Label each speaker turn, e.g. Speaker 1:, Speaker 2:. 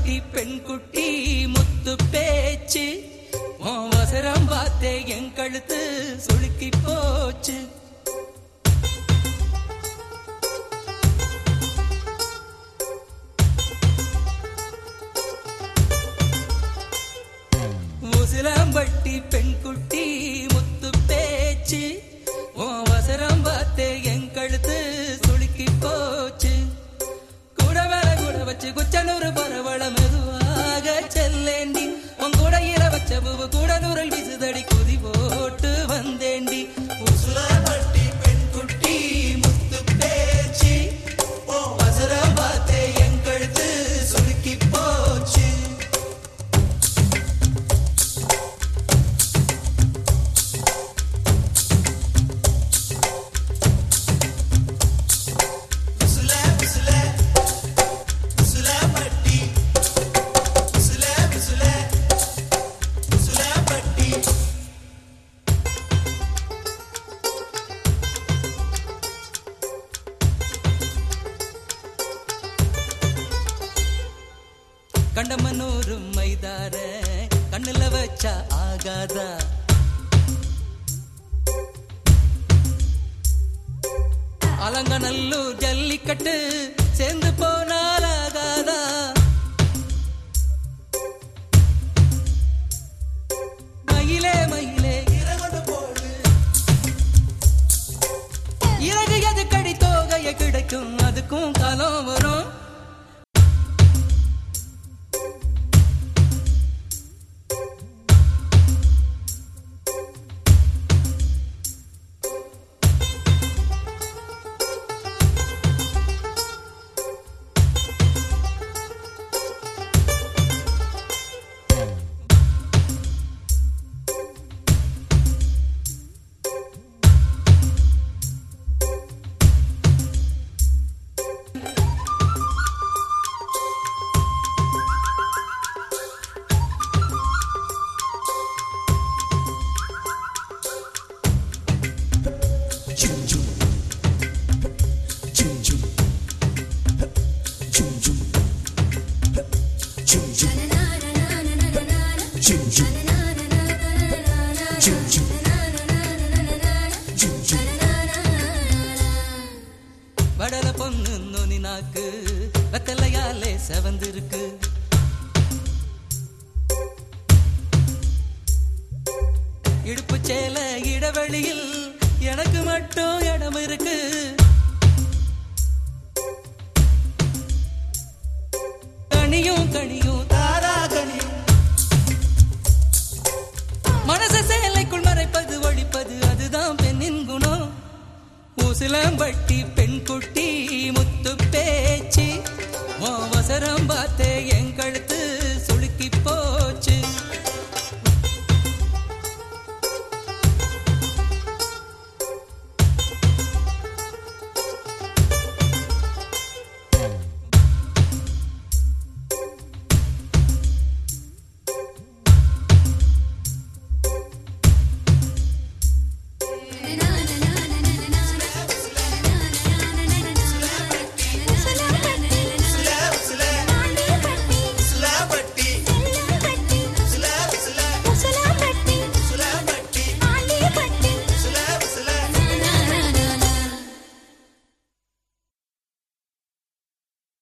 Speaker 1: உசிலம்பட்டி பெண்குட்டி முத்து பேச்சு உன் வசரம் பார்த்தே என் கழுத்து சுளுக்கி போச்சு உசிலம்பட்டி பெண்குட்டி முத்து பேச்சு உன் வசரம் பார்த்தே என் கழுத்து சுளுக்கி போச்சு கூட மேல கூட வச்சு குச்சனூறு பரவள மெதுவாக செல்லேண்டி உன் கூடையில வச்ச பூவு கூட நூறல் விசுதடி குதி போட்டு வந்தேண்டி உசுலம்பட்டி பெண்குட்டி முத்து பேச்சு உன் வசரம் பார்த்தே என் கழுத்து சுளுக்கி போச்சு கண்டமனூரு மைதார கண்ணுல வச்சா ஆகாதா அலங்கநல்லூர் ஜல்லிக்கட்டு சேர்ந்து போனால் ஆகாதா மயிலே மயிலே இறகொண்டு போடு இறகு எது கடி தோகைய கிடைக்கும் அதுக்கும் காலம் வரும் வடல பொண்ணு நுனி நாக்கு வெத்தலையாலே செவந்திருக்கு இடுப்பு சேல இடைவெளியில் எனக்கு மட்டும் இடம் இருக்கு கனியும் கனியும் தாரா கனியும் மனச சேலைக்குள் மறைப்பது ஒழிப்பது அதுதான் பெண்ணின் குணம் ஊசிலம்பட்டி